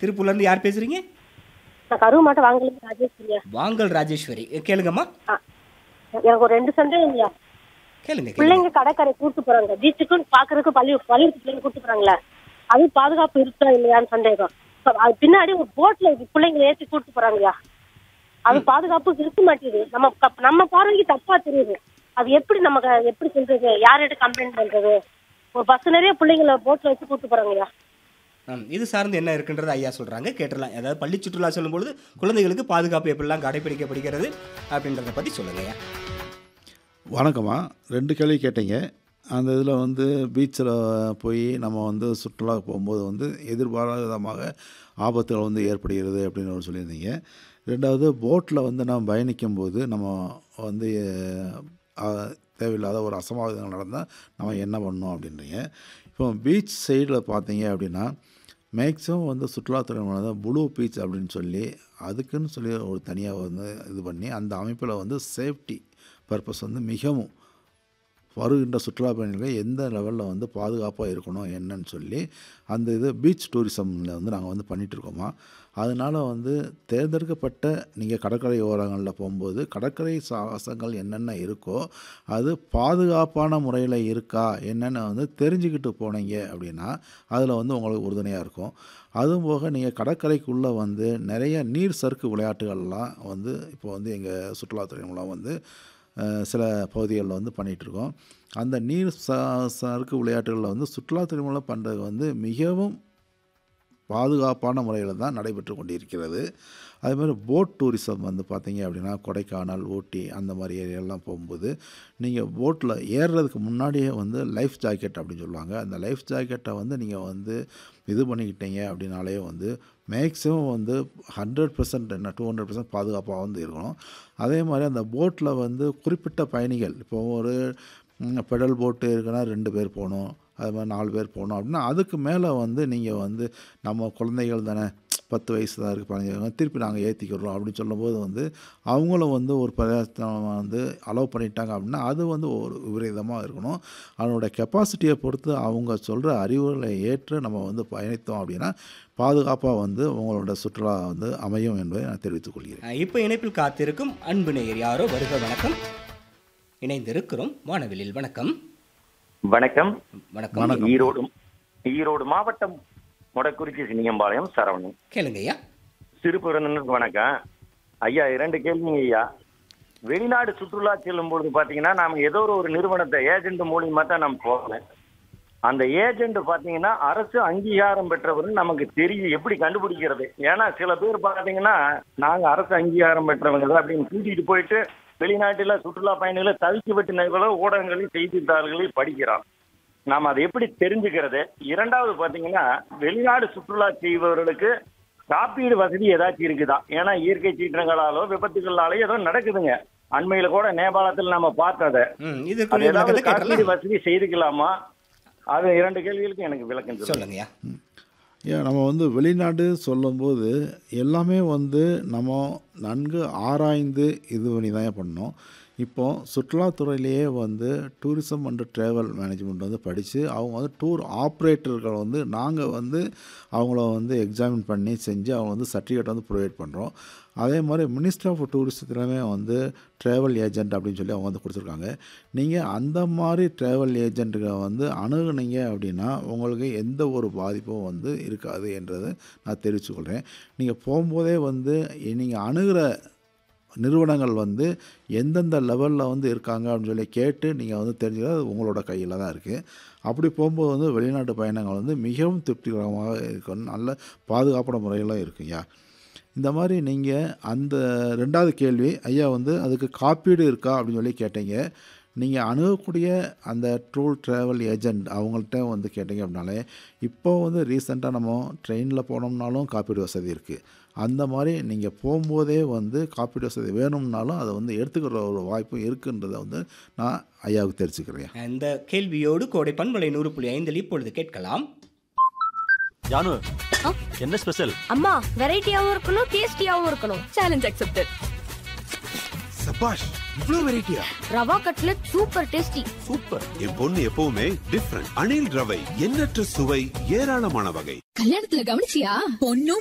திருப்பூர்லேருந்து யார் பேசுகிறீங்க நான் கருவு மாட்டை வாங்கல ராஜேஸ்வரியா வாங்கல் ராஜேஸ்வரி கேளுங்கம்மா ஆ. எனக்கு ஒரு ரெண்டு சந்தேகம் இல்லையா கேளுங்க கேளுங்க பிள்ளைங்க கடற்கரை கூட்டு போறாங்க பீச்சுக்கும் பாக்குறதுக்கு பள்ளி பள்ளி பிள்ளைங்க கூட்டு போறாங்களே அது பாதுகாப்பு இருக்கா இல்லையான்னு சந்தேகம் இப்ப அது பின்னாடி ஒரு போட்ல பிள்ளைங்களை ஏற்றி கூட்டு போறாங்கய்யா அது பாதுகாப்பு இருக்க மாட்டேங்குது நம்ம க- நம்ம பார்வைக்கு தப்பா தெரியுது அது எப்படி நம்ம க- எப்படி சொல்றது யார்கிட்ட கம்ப்ளைண்ட் பண்றது ஒரு பஸ் நிறைய பிள்ளைங்களை போட்ல வச்சு கூட்டு போறாங்கய்யா ஆம், இது சார்ந்து என்ன இருக்குன்றது ஐயா சொல்கிறாங்க கேட்டுடலாம் அதாவது பள்ளி சுற்றுலா சொல்லும்பொழுது குழந்தைகளுக்கு பாதுகாப்பு எப்படிலாம் கடைபிடிக்கப்படுகிறது அப்படின்றத பற்றி சொல்லுங்க ஐயா வணக்கம்மா ரெண்டு கேள்வி கேட்டீங்க அந்த இதில் வந்து பீச்சில் போய் நம்ம வந்து சுற்றுலா போகும்போது வந்து எதிர்பாராத விதமாக ஆபத்துகள் வந்து ஏற்படுகிறது அப்படின்னு ஒரு சொல்லியிருந்தீங்க ரெண்டாவது போட்டில் வந்து நம்ம பயணிக்கும் போது நம்ம வந்து அஹ், தேவையில்லாத ஒரு அசம்பாவிதங்கள் நடந்தால் நம்ம என்ன பண்ணணும் அப்படின்றீங்க இப்போ பீச் சைடில் பார்த்தீங்க அப்படின்னா மேக்ஸிமம் வந்து சுற்றுலாத்துறை வந்து ப்ளூ பீச் அப்படின்னு சொல்லி அதுக்குன்னு சொல்லி ஒரு தனியாக வந்து இது பண்ணி அந்த அமைப்பில் வந்து சேஃப்டி பர்பஸ் வந்து மிகவும் வருகின்ற சுற்றுலா பயணிகள் எந்த லெவலில் வந்து பாதுகாப்பாக இருக்கணும் என்னன்னு சொல்லி அந்த இது பீச் டூரிசமில் வந்து நாங்கள் வந்து பண்ணிகிட்ருக்கோமா அதனால் வந்து தேர்ந்தெடுக்கப்பட்ட நீங்கள் கடற்கரை ஓரங்களில் போகும்போது கடற்கரை சாகசங்கள் என்னென்ன இருக்கோ அது பாதுகாப்பான முறையில் இருக்கா என்னென்ன வந்து தெரிஞ்சுக்கிட்டு போனீங்க அப்படின்னா அதில் வந்து உங்களுக்கு உறுதுணையாக இருக்கும் அதுவும் போக நீங்கள் கடற்கரைக்குள்ளே வந்து நிறைய நீர் சறுக்கு விளையாட்டுகள்லாம் வந்து இப்போ வந்து எங்கள் சுற்றுலாத்துறை மூலம் வந்து அஹ், சில பகுதிகளில் வந்து பண்ணிகிட்ருக்கோம் அந்த நீர் ச சறுக்கு விளையாட்டுகளில் வந்து சுற்றுலாத்துறை மூலம் பண்ணுறது வந்து மிகவும் பாதுகாப்பான முறையில் தான் நடைபெற்று கொண்டிருக்கிறது அதே மாதிரி போட் டூரிசம் வந்து பார்த்தீங்க அப்படின்னா கொடைக்கானல் ஊட்டி அந்த மாதிரி ஏரியாலாம் போகும்போது நீங்கள் போட்டில் ஏறுறதுக்கு முன்னாடியே வந்து லைஃப் ஜாக்கெட் அப்படின்னு சொல்லுவாங்க அந்த லைஃப் ஜாக்கெட்டை வந்து நீங்கள் வந்து இது பண்ணிக்கிட்டீங்க அப்படின்னாலே வந்து மேக்ஸிமம் வந்து ஹண்ட்ரட் பர்சன்ட் என்ன டூ ஹண்ட்ரட் பர்சன்ட் பாதுகாப்பாக வந்து இருக்கணும் அதே மாதிரி அந்த போட்டில் வந்து குறிப்பிட்ட பயணிகள் இப்போ ஒரு பெடல் போட்டு இருக்குன்னா ரெண்டு பேர் போகணும் அது மாதிரி நாலு பேர் போகணும் அப்படின்னா அதுக்கு மேலே வந்து நீங்கள் வந்து நம்ம குழந்தைகள் தானே பத்து வயசு தான் இருக்குது பதினஞ்சு வயசு, திருப்பி நாங்கள் ஏற்றிக்கிறோம் அப்படின்னு சொல்லும்போது வந்து அவங்களும் வந்து ஒரு பிரதேசம் வந்து அலோவ் பண்ணிட்டாங்க அப்படின்னா அது வந்து ஒரு விபரீதமாக இருக்கணும் அதனோட கெப்பாசிட்டியை பொறுத்து அவங்க சொல்கிற அறிவுரைகளை ஏற்று நம்ம வந்து பயணித்தோம் அப்படின்னா பாதுகாப்பாக வந்து உங்களோட சுற்றுலா வந்து அமையும் என்பதை நான் தெரிவித்துக் கொள்கிறேன் அஹ், இப்போ இணைப்பில் காத்திருக்கும் அன்பு நேயர் யாரோ வருக வணக்கம் இணைந்திருக்கிறோம் வானவிலில் வணக்கம் வணக்கம் வணக்கம் ஈரோடு ஈரோடு மாவட்டம் மொடக்குறிச்சி சினியம்பாளையம் சரவணன் கேளுங்க ஐயா சிறுபுறனுக்கு வணக்கம் ஐயா இரண்டு கேள்விங்க ஐயா வெளிநாடு சுற்றுலா செல்லும் பொழுது பாத்தீங்கன்னா நாம ஏதோ ஒரு ஒரு நிறுவனத்தை ஏஜென்ட் மூலியமா தான் நம்ம போகணும் அந்த ஏஜென்ட் பாத்தீங்கன்னா அரசு அங்கீகாரம் பெற்றவர்னு நமக்கு தெரியும் எப்படி கண்டுபிடிக்கிறது ஏன்னா சில பேர் பாத்தீங்கன்னா நாங்க அரசு அங்கீகாரம் பெற்றவங்க தான் அப்படின்னு கூட்டிட்டு போயிட்டு வெளிநாட்டுல சுற்றுலா பயணிகளை தவிச்சு விட்டு ஊடகங்களில் செய்தித்தாள்களில் படிக்கிறோம் நாம் அதை எப்படி தெரிஞ்சுக்கிறது இரண்டாவது பாத்தீங்கன்னா வெளிநாடு சுற்றுலா செய்பவர்களுக்கு காப்பீடு வசதி ஏதாச்சும் இருக்குதா ஏன்னா இயற்கை சீற்றங்களாலோ விபத்துகளாலோ ஏதோ நடக்குதுங்க அண்மையில கூட நேபாளத்தில் நம்ம பார்த்ததை ம் இது அது ஏதாவது விளக்கத்தை காப்பீடு கேட்டலாம் வசதி செய்துக்கலாமா அது இரண்டு கேள்விகளுக்கு எனக்கு விளக்கம் சொல்லுங்க சொல்லுங்க ஐயா ஏன் நம்ம வந்து வெளிநாடு சொல்லும்போது எல்லாமே வந்து நம்ம நன்கு ஆராய்ந்து இது பண்ணி தான் பண்ணோம் இப்போ சுற்றுலாத்துறையிலேயே வந்து டூரிசம் அண்ட் ட்ராவல் மேனேஜ்மெண்ட் வந்து படித்து அவங்க வந்து டூர் ஆப்ரேட்டர்கள் வந்து நாங்கள் வந்து அவங்கள வந்து எக்ஸாமின் பண்ணி செஞ்சு அவங்க வந்து சர்டிஃபிகேட் வந்து ப்ரொவைட் பண்ணுறோம் அதே மாதிரி மினிஸ்ட்ரி ஆஃப் டூரிசத்துலையுமே வந்து ட்ராவல் ஏஜென்ட் அப்படின்னு சொல்லி அவங்க வந்து கொடுத்துருக்காங்க நீங்கள் அந்த மாதிரி ட்ராவல் ஏஜென்ட்டுகளை வந்து அணுகுனீங்க அப்படின்னா உங்களுக்கு எந்த ஒரு பாதிப்பும் வந்து இருக்காது என்றதை நான் தெரிவிச்சுக்கொள்கிறேன் நீங்கள் போகும்போதே வந்து நீங்கள் அணுகிற நிறுவனங்கள் வந்து எந்தெந்த லெவலில் வந்து இருக்காங்க அப்படின்னு சொல்லி கேட்டு நீங்கள் வந்து தெரிஞ்சுக்கிறது அது உங்களோட கையில் தான் இருக்குது அப்படி போகும்போது வந்து வெளிநாட்டு பயணங்கள் வந்து மிகவும் திருப்திகரமாக இருக்கணும் நல்ல பாதுகாப்பான முறையில் இருக்குங்கய்யா இந்த மாதிரி நீங்கள் அந்த ரெண்டாவது கேள்வி ஐயா வந்து அதுக்கு காப்பீடு இருக்கா அப்படின்னு சொல்லி கேட்டீங்க நீங்கள் அணுகக்கூடிய அந்த டூர் ட்ராவல் ஏஜென்ட் அவங்கள்ட்ட வந்து கேட்டிங்க அப்படின்னாலே இப்போ வந்து ரீசெண்டாக நம்ம ட்ரெயினில் போனோம்னாலும் காப்பீடு வசதி இருக்குது அந்த மாதிரி நீங்கள் போகும்போதே வந்து காப்பீடு வசதி வேணும்னாலும் அதை வந்து எடுத்துக்கிற ஒரு வாய்ப்பும் இருக்குன்றதை வந்து நான் ஐயாவுக்கு தெரிஞ்சுக்கிறேன் இந்த கேள்வியோடு கோடை பண்பலை நூறு புள்ளி ஐந்தில் இப்பொழுது கேட்கலாம் ஜானு என்ன ஸ்பெஷல் அம்மா வெரைட்டியாவும் இருக்கணும் டேஸ்டியாவும் இருக்கணும் சேலஞ்ச் அக்செப்டட் சபாஷ் இவ்ளோ வெரைட்டியா rava cutlet super tasty super என் பொண்ணு எப்பவுமே டிஃப்ரெண்ட் அணில் ரவை எண்ணற்ற சுவை ஏராளமான வகை கல்யாணத்துல கவனிச்சியா பொண்ணும்